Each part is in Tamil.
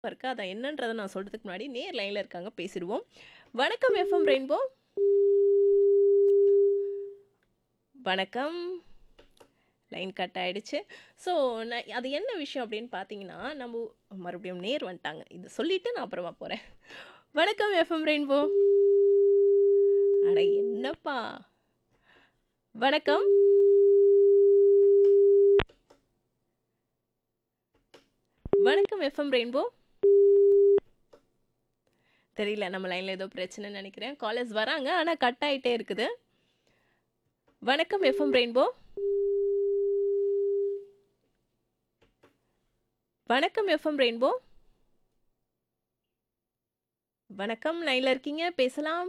இருக்கு. அத என்னன்றத நான் சொல்றதுக்கு முன்னாடி நேர் லைன்ல இருக்காங்க பேசிடுவோம். வணக்கம் எஃப்எம் ரெயின்போ. வணக்கம். லைன் கட் ஆயிடுச்சு. ஸோ நான் அது என்ன விஷயம் அப்படின்னு பார்த்தீங்கன்னா, நம்ப மறுபடியும் நேர் வந்துட்டாங்க. இத சொல்லிட்டு நான் அப்புறமா போறேன். வணக்கம் எஃப்எம் ரெயின்போ. அட என்னப்பா! வணக்கம். வணக்கம் எஃப்எம் ரெயின்போ. தெரியல நம்ம லைன்ல ஏதோ பிரச்சனைன்னு நெனைக்கிறேன். காலர்ஸ் வராங்க. ஆனா கட் ஆயிட்டே இருக்குது. வணக்கம் எஃப்எம் ரெயின்போ. வணக்கம் எஃப்எம் ரெயின்போ. வணக்கம் லைன்ல இருக்கீங்க. பேசலாம்.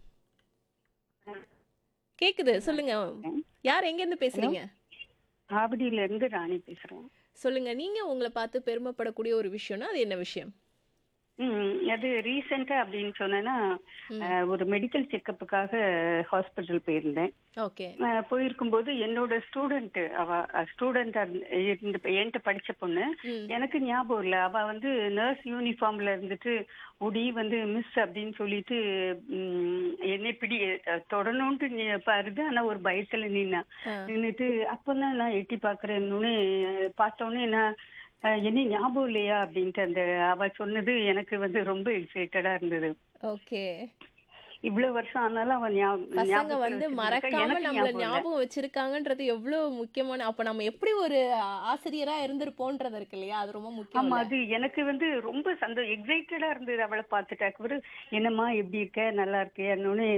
கேக்குது. சொல்லுங்க. யார் எங்கேருந்து ஹலோ. பேசுறீங்க? ஆவடியில இருந்து ராணி பேசுறேன். சொல்லுங்க. நீங்க உங்கள பார்த்து பெருமைப்படக்கூடிய ஒரு விஷயம்னா, அது என்ன விஷயம்? ம். அது ரீசென்ட்டா அப்படின்னு சொன்னேன்னா, ம். அ ஒரு மெடிக்கல் செக்கப்புக்காக ஹாஸ்பிட்டல் போயிருந்தேன். ஓகே. அ போயிருக்கும்போது என்னோட ஸ்டூடண்ட் அவ ஸ்டூடெண்ட்டா இருந்து என்ட்ட படிச்ச பொண்ணு. ம். எனக்கு ஞாபகம் இல்ல. அவ வந்து நர்ஸ் யூனிஃபார்ம்ல இருந்துட்டு ஓடி வந்து மிஸ் அப்படின்னு சொல்லிட்டு ம் என்னை பிடி தொடணும்ட்டு நீ பாருது. ஆனா ஒரு பயத்துல நின்னா. ஆ. நின்னுட்டு அப்பதான் நான் எட்டி பார்க்கறேன்னோனே பார்த்தோனே நான் அ என்ன ஞாபகம் இல்லையா அப்படின்ட்டு அந்த அவ சொன்னது எனக்கு வந்து ரொம்ப எக்ஸைட்டடா இருந்தது. ஓகே. இவ்வளவு வருஷம் ஆனாலும் அவ ஞா பசங்க ஞாபகத்துல வந்து வச்சிருந்திருக்கா. மறக்காம எனக்கு நம்மள ஞாபகம் இல்ல. ஞாபகம் வச்சிருக்காங்கன்றது எவ்ளோ முக்கியமான அப்ப நம்ம எப்படி ஒரு ஆசிரியரா இருந்திருப்போம்ன்றது இருக்கு இல்லையா? அது ரொம்ப முக்கியம் ஆமா. இல்ல? அது எனக்கு வந்து ரொம்ப சந்தோ எக்ஸைட்டடா இருந்தது அவள பார்த்துட்டு. அப்புறம் என்னம்மா எப்படி இருக்க? நல்லா இருக்கியான்னோனே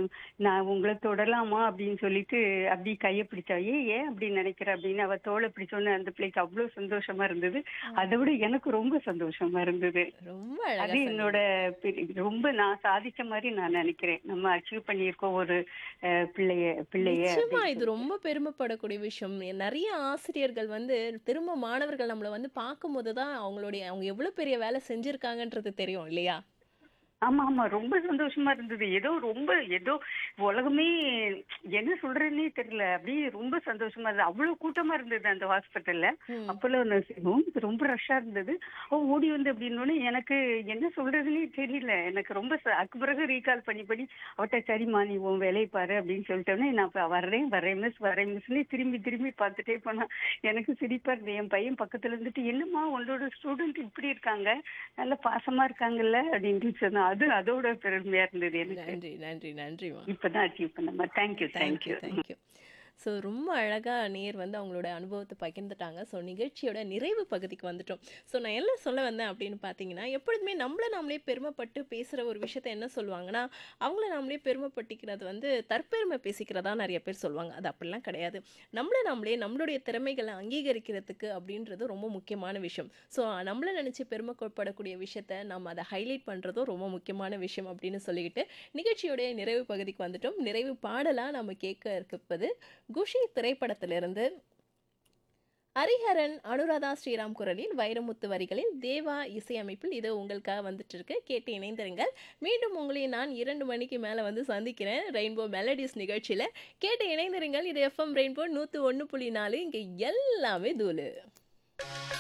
நான் உங்கள தொடலாமா அப்படின்னு சொல்லிட்டு அப்படி கைய பிடிச்சா. ஏன் ஏன் அப்படி நினைக்கிற அப்படின்னு அவ தோள பிடிச்சோனே அந்த பிள்ளைக்கு அவ்வளவு சந்தோஷமா இருந்தது. அதை விட எனக்கு ரொம்ப சந்தோஷமா இருந்தது. ரொம்ப அழகா அது சொன்னீங்க. என்னோட பெரிய ரொம்ப நான் சாதிச்ச மாதிரி நான் நினைக்கிறேன். நம்ம அச்சீவ் பண்ணியிருக்கோம் ஒரு அ பிள்ளைய பிள்ளைய நிச்சயமா அப்படின்னு இது சொல்லிட்டு. ரொம்ப பெருமைப்படக்கூடிய விஷயம். நெறைய ஆசிரியர்கள் வந்து திரும்ப மாணவர்கள் நம்மள வந்து பார்க்கும்போது தான் அவங்களுடைய அவங்க எவ்ளோ பெரிய வேலை செஞ்சிருக்காங்கன்றது தெரியும் இல்லையா? ஆமா, ஆமா. ரொம்ப சந்தோஷமா இருந்தது. ஏதோ ரொம்ப ஏதோ உலகமே என்ன சொல்றதுன்னே தெரியல. அப்படியே ரொம்ப சந்தோஷமா இருந்தது. அவ்வளவு கூட்டமா இருந்தது அந்த ஹாஸ்பிட்டல்ல. ம். Apollo nursing home. ரொம்ப ரஷ்ஷா இருந்தது. அவ ஓடி வந்து அப்படின்னோனே எனக்கு என்ன சொல்றதுன்னே தெரியல. எனக்கு ரொம்ப ச அதுக்கு பிறகு ரீகால் பண்ணி பண்ணி அவட்ட சரிம்மா நீ உன் வேலைய பாரு அப்படின்னு சொல்லிட்டோனே நான் இப்ப வர்றேன் வர்றேன் மிஸ் வரேன் மிஸ்ன்னு திரும்பி திரும்பி பார்த்துட்டே போனா எனக்கு சிரிப்பா இருந்தது. என் பையன் பக்கத்துல இருந்துட்டு என்னம்மா உன்னோட ஸ்டூடெண்ட் இப்படி இருக்காங்க. நல்ல பாசமா இருக்காங்கல்ல அப்படின்ட்டு சொன்னா. அது அதோட பெருமையா இருந்தது எனக்கு. நன்றி, நன்றி, நன்றிம்மா. இப்பதான் அச்சீவ் பண்ணேன். Thank you thank you, thank you. Thank you. So ரொம்ப அழகா நேர் வந்து அவங்களோட அனுபவத்த பகிர்ந்துட்டாங்க. ஸோ நிகழ்ச்சியோட நிறைவு பகுதிக்கு வந்துட்டோம். ஸோ நான் என்ன சொல்ல வந்தேன் அப்படின்னு பார்த்தீங்கன்னா, எப்பொழுதுமே நம்மள நாமளே பெருமைப்பட்டு பேசுற ஒரு விஷயத்த என்ன சொல்லுவாங்கன்னா, அவங்கள நாமளே பெருமைப்பட்டிக்கிறது வந்து தற்பெருமை பேசிக்கிறதா நெறைய பேர் சொல்லுவாங்க. அது அப்படிலாம் கிடையாது. நம்மள நாமளே நம்மளுடைய திறமைகள அங்கீகரிக்கிறதுக்கு அப்படின்றது ரொம்ப முக்கியமான விஷயம். ஸோ நம்மள நினைச்சு பெருமைப்படக்கூடிய விஷயத்த நம்ம அத ஹைலைட் பண்றதும் ரொம்ப முக்கியமான விஷயம் அப்படின்னு சொல்லிக்கிட்டு, நிகழ்ச்சியோடைய நிறைவு பகுதிக்கு வந்துட்டோம். நிறைவு பாடலா நம்ம கேட்க இருப்பது குஷி திரைப்படத்திலிருந்து ஹரிஹரன், அனுராதா ஸ்ரீராம் குரலில், வைரமுத்து வரிகளில், தேவா இசையமைப்பில் இது உங்களுக்காக வந்துட்டு இருக்கு. கேட்டு இணைந்திருங்கள். மீண்டும் உங்களை நான் 2 மணிக்கு மேல வந்து சந்திக்கிறேன். ரெயின்போ மெலடிஸ் நிகழ்ச்சியில. கேட்டு இணைந்திருங்கள். இது எஃப்எம் ரெயின்போ 101.4 இங்க எல்லாமே தூளு.